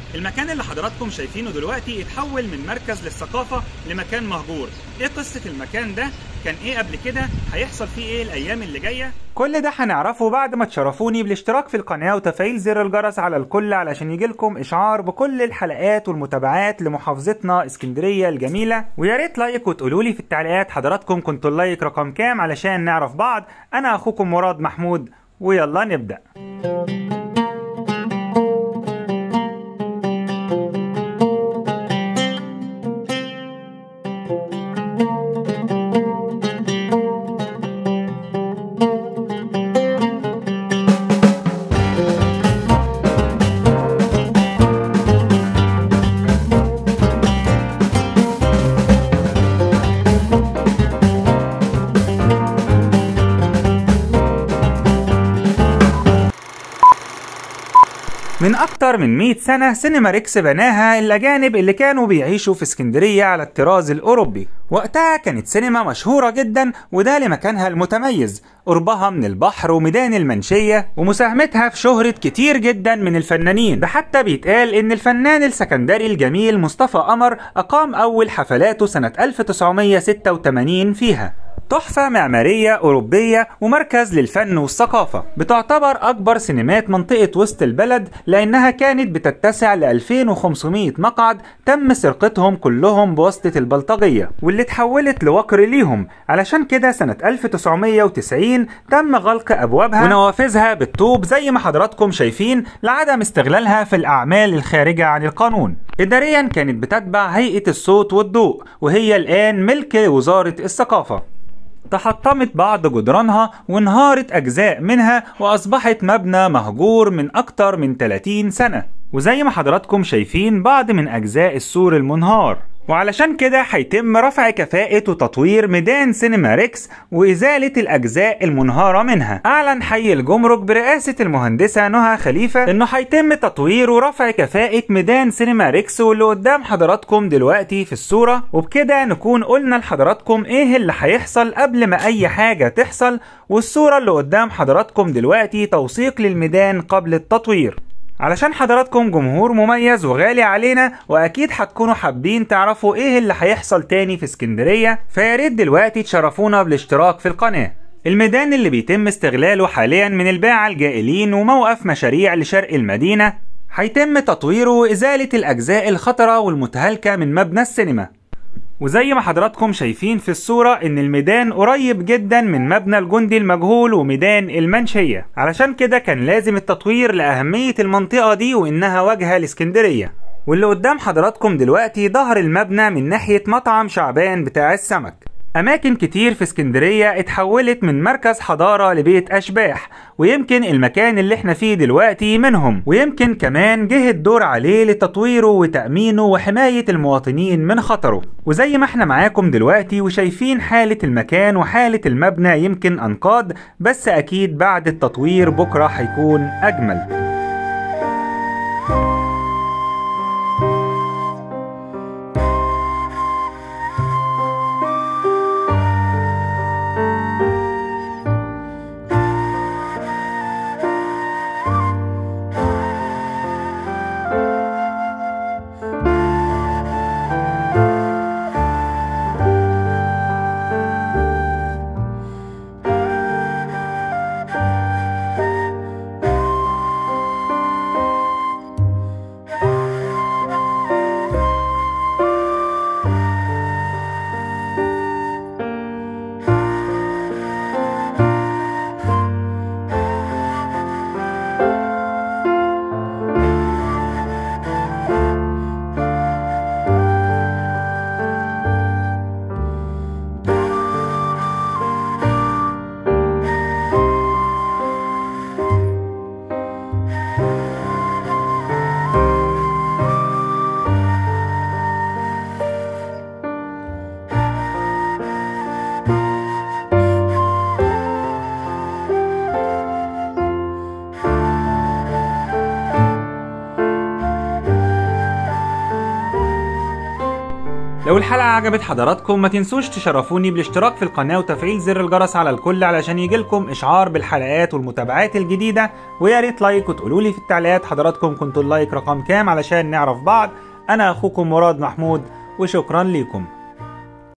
المكان اللي حضراتكم شايفينه دلوقتي اتحول من مركز للثقافة لمكان مهجور ايه قصة المكان ده كان ايه قبل كده هيحصل فيه ايه الايام اللي جاية كل ده هنعرفه بعد ما تشرفوني بالاشتراك في القناة وتفعيل زر الجرس على الكل علشان يجيلكم اشعار بكل الحلقات والمتابعات لمحافظتنا اسكندرية الجميلة ويا ريت لايك وتقولوا لي في التعليقات حضراتكم كنتوا اللايك رقم كام علشان نعرف بعض انا اخوكم مراد محمود ويلا نبدأ من أكتر من 100 سنة سينما ريكس بناها الأجانب اللي كانوا بيعيشوا في اسكندرية على الطراز الأوروبي وقتها كانت سينما مشهورة جدا وده لمكانها المتميز قربها من البحر وميدان المنشية ومساهمتها في شهرة كتير جدا من الفنانين ده حتى بيتقال إن الفنان السكندري الجميل مصطفى قمر أقام أول حفلاته سنة 1986 فيها تحفة معمارية أوروبية ومركز للفن والثقافة بتعتبر أكبر سينمات منطقة وسط البلد لأنها كانت بتتسع ل 2500 مقعد تم سرقتهم كلهم بواسطة البلطجية واللي اتحولت لوقر ليهم علشان كده سنة 1990 تم غلق أبوابها ونوافذها بالطوب زي ما حضراتكم شايفين لعدم استغلالها في الأعمال الخارجة عن القانون إداريا كانت بتتبع هيئة الصوت والضوء وهي الآن ملك وزارة الثقافة تحطمت بعض جدرانها وانهارت أجزاء منها وأصبحت مبنى مهجور من أكتر من 30 سنة وزي ما حضراتكم شايفين بعض من أجزاء السور المنهار وعلشان كده هيتم رفع كفاءة وتطوير ميدان سينما ريكس وإزالة الأجزاء المنهارة منها أعلن حي الجمرك برئاسة المهندسة نهى خليفة إنه هيتم تطوير ورفع كفاءة ميدان سينما ريكس واللي قدام حضراتكم دلوقتي في الصورة وبكده نكون قلنا لحضراتكم إيه اللي هيحصل قبل ما أي حاجة تحصل والصورة اللي قدام حضراتكم دلوقتي توثيق للميدان قبل التطوير علشان حضراتكم جمهور مميز وغالي علينا واكيد هتكونوا حابين تعرفوا ايه اللي هيحصل تاني في اسكندرية فياريت دلوقتي تشرفونا بالاشتراك في القناة الميدان اللي بيتم استغلاله حاليا من الباعة الجائلين وموقف مشاريع لشرق المدينة هيتم تطويره وإزالة الأجزاء الخطرة والمتهالكة من مبنى السينما وزي ما حضراتكم شايفين في الصورة ان الميدان قريب جدا من مبنى الجندي المجهول وميدان المنشية علشان كده كان لازم التطوير لأهمية المنطقة دي وانها واجهة لاسكندرية واللي قدام حضراتكم دلوقتي ظهر المبنى من ناحية مطعم شعبان بتاع السمك أماكن كتير في اسكندرية اتحولت من مركز حضارة لبيت أشباح ويمكن المكان اللي احنا فيه دلوقتي منهم ويمكن كمان جه الدور عليه لتطويره وتأمينه وحماية المواطنين من خطره وزي ما احنا معاكم دلوقتي وشايفين حالة المكان وحالة المبنى يمكن أنقاض بس أكيد بعد التطوير بكرة هيكون أجمل لو الحلقة عجبت حضراتكم ما تنسوش تشرفوني بالاشتراك في القناة وتفعيل زر الجرس على الكل علشان يجيلكم إشعار بالحلقات والمتابعات الجديدة ويا ريت لايك وتقولوا لي في التعليقات حضراتكم كنتوا اللايك رقم كام علشان نعرف بعض أنا أخوكم مراد محمود وشكرا ليكم